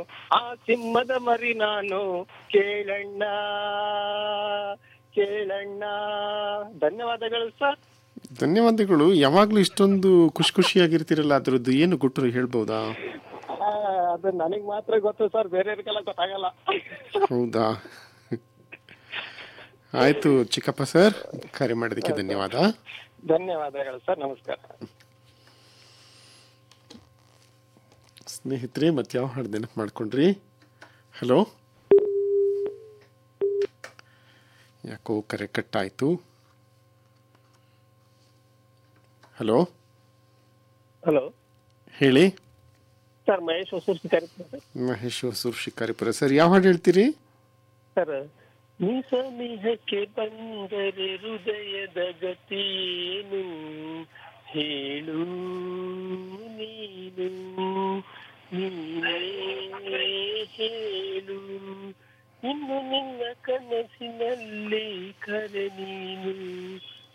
ಆ ಸಿಂಹದ ಮರಿ ನಾನು ಕೇಳಣ್ಣ ಕೇಳಣ್ಣ ಧನ್ಯವಾದಗಳು ಸರ್ ಧನ್ಯವಾದಗಳು ಯಾವಾಗಲೂ ಇಷ್ಟೊಂದು ಖುಷಿ ಖುಷಿಯಾಗಿರ್ತೀರಲ್ಲ ಅದ್ರದ್ದು ಏನು ಗುಟ್ಟರು ಹೇಳ್ಬೋದಾ ಆ, ಅದು ನನಗ್ ಮಾತ್ರ ಗೊತ್ತು ಸರ್ ಬೇರೆಯವ್ರಿಗೆಲ್ಲ ಗೊತ್ತಾಗಲ್ಲ ಹೌದಾ ಆಯ್ತು ಚಿಕ್ಕಪ್ಪ ಸರ್ ಕರೆ ಮಾಡೋದಕ್ಕೆ ಧನ್ಯವಾದ ಧನ್ಯವಾದಗಳು ಸರ್ ನಮಸ್ಕಾರ ಸ್ನೇಹಿತರೆ ಮತ್ತೆ ಯಾವ ಹಾಡು ನೆನಪು ಮಾಡ್ಕೊಂಡ್ರಿ ಹಲೋ ಯಾಕೋ ಕರೆ ಕಟ್ಟಾಯ್ತು ಹಲೋ ಹಲೋ ಹೇಳಿ sir Mahesh Hosur Shikari sir Mahesh Hosur Shikaripura sir ಯಾವ ಹಾಡು ಹೇಳ್ತೀರಿ ಸರ್ ನಿಸ ನಿಜಕ್ಕೆ ಬಂದರೆ ಹೃದಯದ ಗತಿಯೇನು ಹೇಳು ನೀನು ನೀನೇ ಹೇಳು ಇನ್ನು ನಿನ್ನ ಕನಸಿನಲ್ಲಿ ಕರೆ ನೀನು